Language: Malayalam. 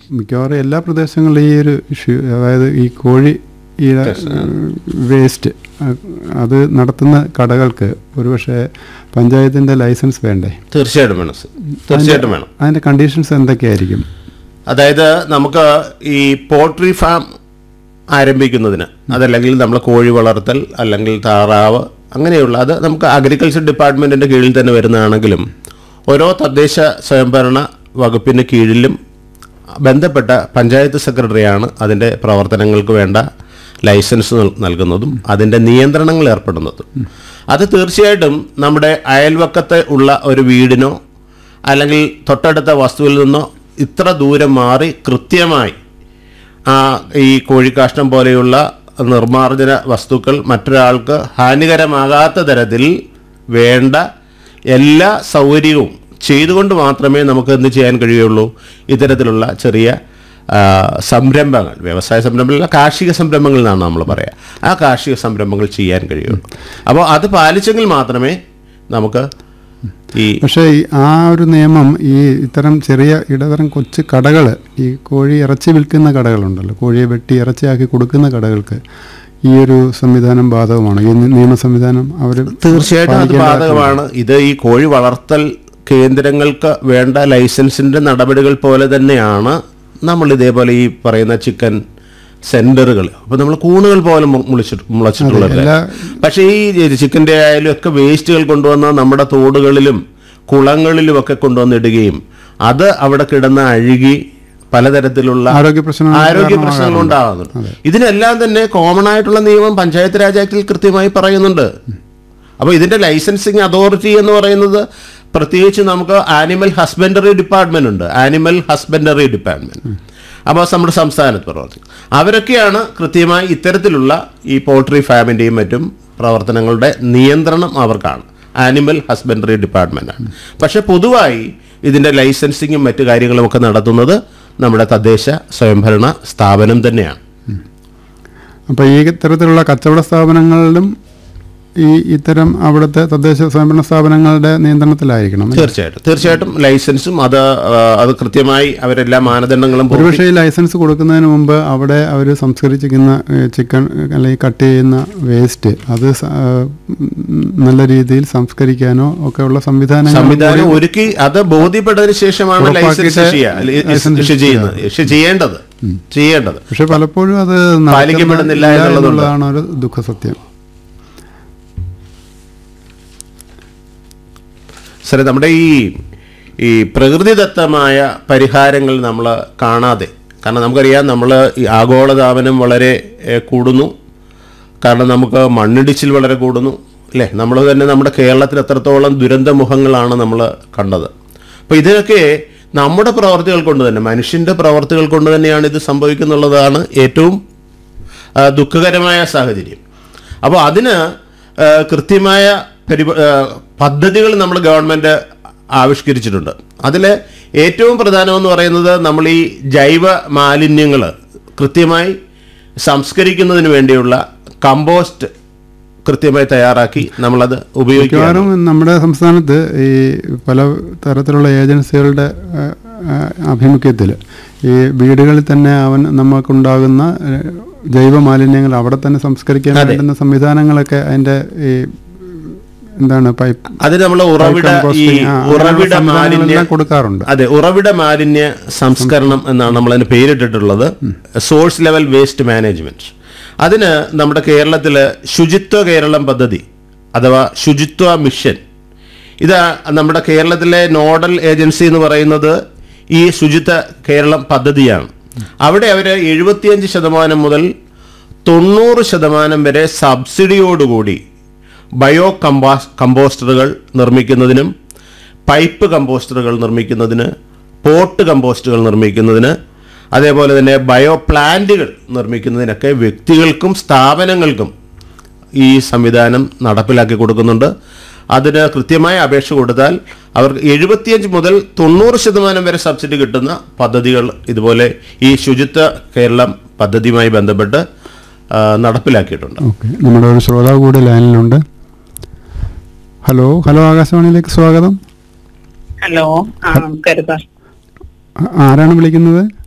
മിക്കവാറും എല്ലാ പ്രദേശങ്ങളിലും ഈ ഒരു ഇഷ്യൂ അതായത് ഈ കോഴി ഈ വേസ്റ്റ് അത് നടത്തുന്ന കടകൾക്ക് ഒരുപക്ഷെ പഞ്ചായത്തിൻ്റെ ലൈസൻസ് വേണ്ടേ തീർച്ചയായിട്ടും വേണം സർ. തീർച്ചയായിട്ടും വേണം അതിൻ്റെ കണ്ടീഷൻസ് എന്തൊക്കെയായിരിക്കും അതായത് നമുക്ക് ഈ പോൾട്രി ഫാം ആരംഭിക്കുന്നതിന് അതല്ലെങ്കിൽ നമ്മൾ കോഴി വളർത്തൽ അല്ലെങ്കിൽ താറാവ് അങ്ങനെയുള്ള അത് നമുക്ക് അഗ്രികൾച്ചർ ഡിപ്പാർട്ട്മെൻറ്റിൻ്റെ കീഴിൽ തന്നെ വരുന്നതാണെങ്കിലും ഓരോ തദ്ദേശ സ്വയംഭരണ വകുപ്പിന് കീഴിലും ബന്ധപ്പെട്ട പഞ്ചായത്ത് സെക്രട്ടറിയാണ് അതിൻ്റെ പ്രവർത്തനങ്ങൾക്ക് വേണ്ട ലൈസൻസ് നൽ- നൽകുന്നതും അതിൻ്റെ നിയന്ത്രണങ്ങൾ ഏർപ്പെടുന്നതും അത് തീർച്ചയായിട്ടും നമ്മുടെ അയൽവക്കത്തെ ഉള്ള ഒരു വീടിനോ അല്ലെങ്കിൽ തൊട്ടടുത്ത വസ്തുവിൽ നിന്നോ ഇത്ര ദൂരം മാറി കൃത്യമായി ആ ഈ കോഴിക്കാഷ്ടം പോലെയുള്ള നിർമ്മാർജ്ജന വസ്തുക്കൾ മറ്റൊരാൾക്ക് ഹാനികരമാകാത്ത തരത്തിൽ വേണ്ട എല്ലാ സൗകര്യവും ചെയ്തുകൊണ്ട് മാത്രമേ നമുക്ക് എന്ത് ചെയ്യാൻ കഴിയുള്ളൂ ഇത്തരത്തിലുള്ള ചെറിയ ആ, സംരംഭങ്ങൾ വ്യവസായ സംരംഭങ്ങളല്ല കാർഷിക സംരംഭങ്ങൾ എന്നാണ് നമ്മൾ പറയുക ആ കാർഷിക സംരംഭങ്ങൾ ചെയ്യാൻ കഴിയുള്ളൂ അപ്പോൾ അത് പാലിച്ചെങ്കിൽ മാത്രമേ നമുക്ക് ഈ പക്ഷേ ഈ ആ ഒരു നിയമം ഈ ഇത്തരം ചെറിയ ഇടതരം കൊച്ചു കടകൾ ഈ കോഴി ഇറച്ചി വിൽക്കുന്ന കടകളുണ്ടല്ലോ കോഴിയെ വെട്ടി ഇറച്ചിയാക്കി കൊടുക്കുന്ന കടകൾക്ക് ഈ ഒരു സംവിധാനം ബാധകമാണ് ഈ നി- നിയമ സംവിധാനം അവർ തീർച്ചയായിട്ടും അത് ബാധകമാണ് ഇത് ഈ കോഴി വളർത്തൽ കേന്ദ്രങ്ങൾക്ക് വേണ്ട ലൈസൻസിന്റെ നടപടികൾ പോലെ തന്നെയാണ് നമ്മൾ ഇതേപോലെ ഈ പറയുന്ന ചിക്കൻ സെന്ററുകൾ അപ്പൊ നമ്മൾ കൂണുകൾ പോലെ മു- മുളിച്ചിട്ട് മുളച്ചിട്ടുള്ളത് എല്ലാ- പക്ഷേ ഈ ചിക്കൻ്റെ ആയാലും ഒക്കെ വേസ്റ്റുകൾ കൊണ്ടുവന്ന് നമ്മുടെ തോടുകളിലും കുളങ്ങളിലും ഒക്കെ കൊണ്ടുവന്നിടുകയും അത് അവിടെ കിടന്ന് അഴുകി പലതരത്തിലുള്ള ആരോഗ്യ പ്രശ്നങ്ങൾ ആരോഗ്യ പ്രശ്നങ്ങൾ ഉണ്ടാകുന്നുണ്ട് ഇതിനെല്ലാം തന്നെ കോമൺ ആയിട്ടുള്ള നിയമം പഞ്ചായത്ത് രാജ് ആക്ടിൽ കൃത്യമായി പറയുന്നുണ്ട് അപ്പോൾ ഇതിന്റെ ലൈസൻസിങ് അതോറിറ്റി എന്ന് പറയുന്നത് പ്രത്യേകിച്ച് നമുക്ക് ആനിമൽ ഹസ്ബൻഡറി ഡിപ്പാർട്ട്മെന്റ് ഉണ്ട് ആനിമൽ ഹസ്ബൻഡറി ഡിപ്പാർട്ട്മെന്റ് അപ്പോൾ നമ്മുടെ സംസ്ഥാനത്ത് പ്രവർത്തിക്കും അവരൊക്കെയാണ് കൃത്യമായി ഇത്തരത്തിലുള്ള ഈ പോൾട്രി ഫാമിൻ്റെയും മറ്റും പ്രവർത്തനങ്ങളുടെ നിയന്ത്രണം അവർക്കാണ് ആനിമൽ ഹസ്ബൻഡറി ഡിപ്പാർട്ട്മെൻറ്റാണ് പക്ഷേ പൊതുവായി ഇതിൻ്റെ ലൈസൻസിങ്ങും മറ്റു കാര്യങ്ങളും ഒക്കെ നടത്തുന്നത് നമ്മുടെ തദ്ദേശ സ്വയംഭരണ സ്ഥാപനം തന്നെയാണ് അപ്പോൾ ഈ ഇത്തരത്തിലുള്ള കച്ചവട സ്ഥാപനങ്ങളിലും ഈ ഇത്തരം അവിടുത്തെ തദ്ദേശ സ്വയംഭരണ സ്ഥാപനങ്ങളുടെ നിയന്ത്രണത്തിലായിരിക്കണം തീർച്ചയായിട്ടും തീർച്ചയായിട്ടും ലൈസൻസും അത് ആ, അത് കൃത്യമായി അവരെല്ലാ മാനദണ്ഡങ്ങളും പൂർത്തി- ഒരുപക്ഷെ ഈ ലൈസൻസ് കൊടുക്കുന്നതിന് മുമ്പ് അവിടെ അവർ സംസ്കരിച്ചിരിക്കുന്ന ചിക്കൻ അല്ലെങ്കിൽ കട്ട് ചെയ്യുന്ന വേസ്റ്റ് അത് സ- ആ, ഉം, നല്ല രീതിയിൽ സംസ്കരിക്കാനോ ഒക്കെ ഉള്ള സംവിധാനങ്ങൾ സംവിധാനം ഒരുക്കി അത് ബോധ്യപ്പെട്ടതിന് ശേഷമാണ് ലൈസൻസ് ഉറപ്പാക്കിയിട്ട് ചെയ്യുക ലൈസൻസ് ഇഷ്യൂ ചെയ്യുന്നത് ഇഷ്യൂ ചെയ്യേണ്ടത് ചെയ്യേണ്ടത് പക്ഷെ പലപ്പോഴും അത് പാലിക്കപ്പെടുന്നില്ല നടക്കുന്നില്ല എന്നുള്ളതുണ്ട്. എന്നുള്ളതാണ് ഒരു ദുഃഖസത്യം സാറേ നമ്മുടെ ഈ ഈ പ്രകൃതിദത്തമായ പരിഹാരങ്ങൾ നമ്മൾ കാണാതെ കാരണം നമുക്കറിയാം നമ്മൾ ഈ ആഗോളതാപനം വളരെ ഏഹ്, കൂടുന്നു കാരണം നമുക്ക് മണ്ണിടിച്ചിൽ വളരെ കൂടുന്നു അല്ലേ നമ്മൾ തന്നെ നമ്മുടെ കേരളത്തിൽ എത്രത്തോളം ദുരന്ത മുഖങ്ങളാണ് നമ്മൾ കണ്ടത് അപ്പോൾ ഇതിനൊക്കെ നമ്മുടെ പ്രവർത്തികൾ കൊണ്ട് തന്നെ മനുഷ്യൻ്റെ പ്രവർത്തികൾ കൊണ്ട് തന്നെയാണ് ഇത് സംഭവിക്കുന്നുള്ളതാണ് ഏറ്റവും ആ, ദുഃഖകരമായ സാഹചര്യം അപ്പോൾ അതിന് ആ, കൃത്യമായ പരിപ ആ, പദ്ധതികൾ നമ്മൾ ഗവൺമെൻറ് ആവിഷ്കരിച്ചിട്ടുണ്ട് അതിൽ ഏറ്റവും പ്രധാനമെന്ന് പറയുന്നത് നമ്മൾ ഈ ജൈവ മാലിന്യങ്ങൾ കൃത്യമായി സംസ്കരിക്കുന്നതിന് വേണ്ടിയുള്ള കമ്പോസ്റ്റ് കൃത്യമായി തയ്യാറാക്കി നമ്മളത് ഉപയോഗിക്കുക മിക്കവാറും നമ്മുടെ സംസ്ഥാനത്ത് ഈ പല തരത്തിലുള്ള ഏജൻസികളുടെ ആ, ആ, ആഭിമുഖ്യത്തിൽ ഈ വീടുകളിൽ തന്നെ അവൻ നമുക്കുണ്ടാകുന്ന ഏ, ജൈവ മാലിന്യങ്ങൾ അവിടെ തന്നെ സംസ്കരിക്കാൻ വേണ്ടുന്ന സംവിധാനങ്ങളൊക്കെ അതിന്റെ ഈ എന്താണ് പൈപ്പ് അത് നമ്മൾ ഉറവിട ഈ composting, ആ, അങ്ങനെയുള്ള ഉറവിട മാലിന്യ സംവിധാനങ്ങളെല്ലാം കൊടുക്കാറുണ്ട് അതെ ഉറവിട മാലിന്യ സംസ്കരണം എന്നാണ് നമ്മൾ അതിന് പേരിട്ടിട്ടുള്ളത് സോഴ്സ് ലെവൽ വേസ്റ്റ് മാനേജ്മെന്റ് അതിന് നമ്മുടെ കേരളത്തിൽ ശുചിത്വ കേരളം പദ്ധതി അഥവാ ശുചിത്വ മിഷൻ ഇത് നമ്മുടെ കേരളത്തിലെ നോഡൽ ഏജൻസി എന്ന് പറയുന്നത് ഈ ശുചിത്വ കേരളം പദ്ധതിയാണ് അവിടെ അവർ എഴുപത്തിയഞ്ച് ശതമാനം മുതൽ തൊണ്ണൂറ് ശതമാനം വരെ സബ്സിഡിയോടുകൂടി ബയോ കമ്പാസ് കമ്പോസ്റ്ററുകൾ നിർമ്മിക്കുന്നതിനും പൈപ്പ് കമ്പോസ്റ്ററുകൾ നിർമ്മിക്കുന്നതിന് പോട്ട് കമ്പോസ്റ്റുകൾ നിർമ്മിക്കുന്നതിന് അതേപോലെ തന്നെ ബയോ പ്ലാന്റുകൾ നിർമ്മിക്കുന്നതിനൊക്കെ വ്യക്തികൾക്കും സ്ഥാപനങ്ങൾക്കും ഈ സംവിധാനം നടപ്പിലാക്കി കൊടുക്കുന്നുണ്ട് അതിന് കൃത്യമായ അപേക്ഷ കൊടുത്താൽ അവർക്ക് എഴുപത്തിയഞ്ച് മുതൽ തൊണ്ണൂറ് ശതമാനം വരെ സബ്സിഡി കിട്ടുന്ന പദ്ധതികൾ ഇതുപോലെ ഈ ശുചിത്വ കേരളം പദ്ധതിയുമായി ബന്ധപ്പെട്ട് ആ, നടപ്പിലാക്കിയിട്ടുണ്ട് ഓക്കെ നമ്മുടെ ഒരു ശ്രോതാവ് കൂടി ലൈനിലുണ്ട് ഹലോ ഹലോ ആകാശവാണിയിലേക്ക് സ്വാഗതം ഹലോ ആ നമസ്കാരം സാർ ആ- ആരാണ് വിളിക്കുന്നത്